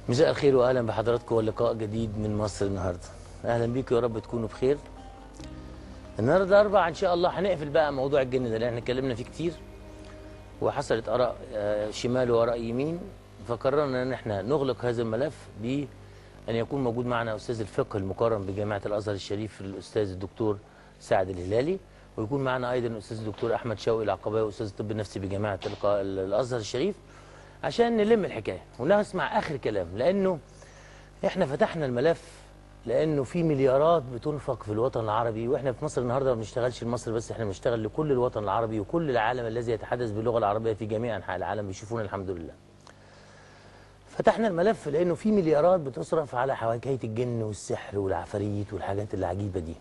مساء الخير واهلا بحضراتكم ولقاء جديد من مصر النهارده اهلا بيكم يا رب تكونوا بخير النهارده اربع ان شاء الله هنقفل بقى موضوع الجن ده لان احنا اتكلمنا فيه كتير وحصلت اراء آه، شمال واراء يمين فقررنا ان احنا نغلق هذا الملف بان يكون موجود معنا استاذ الفقه المقارن بجامعه الازهر الشريف الاستاذ الدكتور سعد الهلالي ويكون معنا ايضا الاستاذ الدكتور احمد شوقي العقباوي استاذ الطب النفسي بجامعه الق- الازهر الشريف عشان نلم الحكايه ونسمع اخر كلام لانه احنا فتحنا الملف لانه في مليارات بتنفق في الوطن العربي واحنا في مصر النهارده ما بنشتغلش لمصر بس احنا بنشتغل لكل الوطن العربي وكل العالم الذي يتحدث باللغه العربيه في جميع انحاء العالم بيشوفونا الحمد لله. فتحنا الملف لانه في مليارات بتصرف على حكايه الجن والسحر والعفاريت والحاجات العجيبه دي.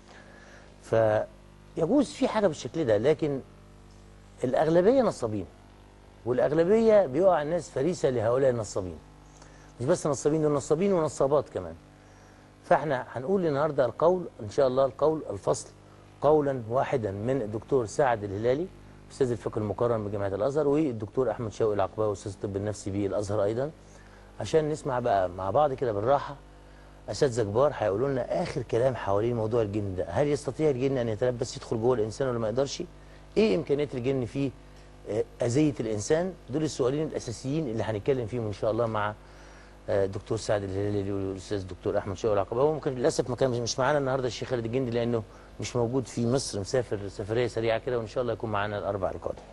فيجوز في حاجه بالشكل ده لكن الاغلبيه نصابين والاغلبيه بيقع الناس فريسه لهؤلاء النصابين. مش بس نصابين دول نصابين ونصابات كمان. فاحنا هنقول النهارده القول ان شاء الله القول الفصل قولا واحدا من الدكتور سعد الهلالي استاذ الفقه المقارن بجامعه الازهر والدكتور احمد شوقي العقباوي استاذ الطب النفسي بالازهر ايضا عشان نسمع بقى مع بعض كده بالراحه اساتذه كبار هيقولوا لنا اخر كلام حوالين موضوع الجن ده هل يستطيع الجن ان يتلبس يدخل جوه الانسان ولا ما يقدرش ايه امكانيات الجن في آه، اذيه الانسان دول السؤالين الاساسيين اللي هنتكلم فيهم ان شاء الله مع آه، الدكتور سعد الهلالي والاستاذ الدكتور احمد شوقي العقباوي هو ممكن للاسف ما كان مش معانا النهارده الشيخ خالد الجندي لانه مش موجود في مصر مسافر سفريه سريعه كده وان شاء الله يكون معانا الاربع القادم.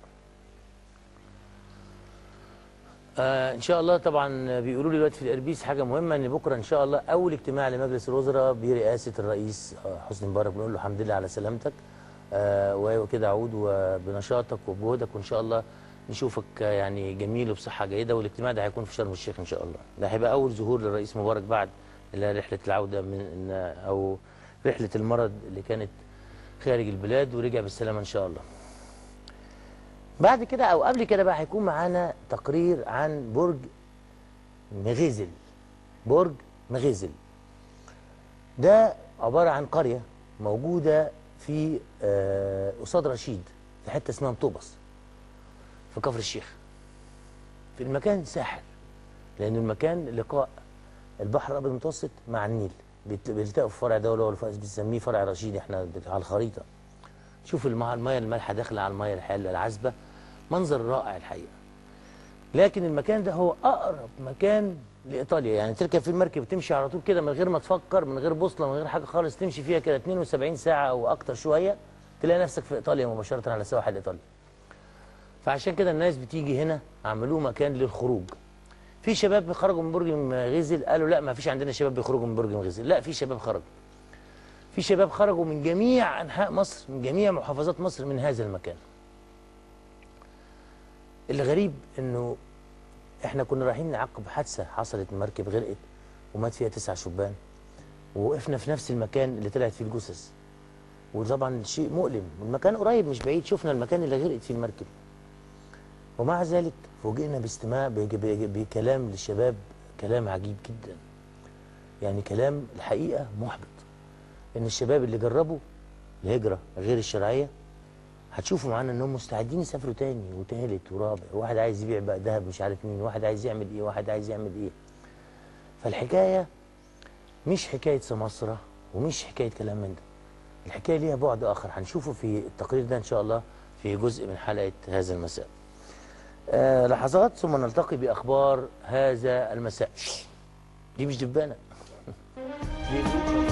آه ان شاء الله طبعا بيقولوا لي دلوقتي في الاربيس حاجه مهمه ان بكره ان شاء الله اول اجتماع لمجلس الوزراء برئاسه الرئيس آه، حسني مبارك بنقول له الحمد لله على سلامتك آه وكده عود وبنشاطك وبجهدك وان شاء الله نشوفك آه، يعني جميل وبصحه جيده والاجتماع ده هيكون في شرم الشيخ ان شاء الله ده هيبقى اول ظهور للرئيس مبارك بعد اللي هي رحله العوده من او رحله المرض اللي كانت خارج البلاد ورجع بالسلامه ان شاء الله بعد كده او قبل كده بقى هيكون معانا تقرير عن برج مغيزل برج مغيزل ده عباره عن قريه موجوده في آه، قصاد رشيد في حته اسمها مطوبس في كفر الشيخ في المكان ساحر لان المكان لقاء البحر الابيض المتوسط مع النيل بيت- بيلتقوا في فرع دوله ولا بنسميه فرع رشيد احنا على الخريطه شوف الماء الميه المالحه داخله على الميه الحلوه العذبه منظر رائع الحقيقه لكن المكان ده هو اقرب مكان لايطاليا يعني تركب في المركب وتمشي على طول كده من غير ما تفكر من غير بوصله من غير حاجه خالص تمشي فيها كده 72 ساعه او اكتر شويه تلاقي نفسك في ايطاليا مباشره على سواحل ايطاليا فعشان كده الناس بتيجي هنا عملوه مكان للخروج في شباب خرجوا من برج غزل قالوا لا ما فيش عندنا شباب بيخرجوا من برج غزل لا في شباب خرجوا في شباب خرجوا من جميع انحاء مصر من جميع محافظات مصر من هذا المكان الغريب انه احنا كنا رايحين نعقب حادثه حصلت مركب غرقت ومات فيها تسع شبان ووقفنا في نفس المكان اللي طلعت فيه الجثث وطبعا شيء مؤلم والمكان قريب مش بعيد شفنا المكان اللي غرقت فيه المركب ومع ذلك فوجئنا باستماع بج- بج- بكلام للشباب كلام عجيب جدا يعني كلام الحقيقه محبط ان الشباب اللي جربوا الهجره غير الشرعيه هتشوفوا معانا انهم مستعدين يسافروا تاني وتالت ورابع واحد عايز يبيع بقى ذهب مش عارف مين واحد عايز يعمل ايه واحد عايز يعمل ايه فالحكايه مش حكايه سماسره ومش حكايه كلام من ده الحكايه ليها بعد اخر هنشوفه في التقرير ده ان شاء الله في جزء من حلقه هذا المساء آه لحظات ثم نلتقي باخبار هذا المساء دي مش دبانه دي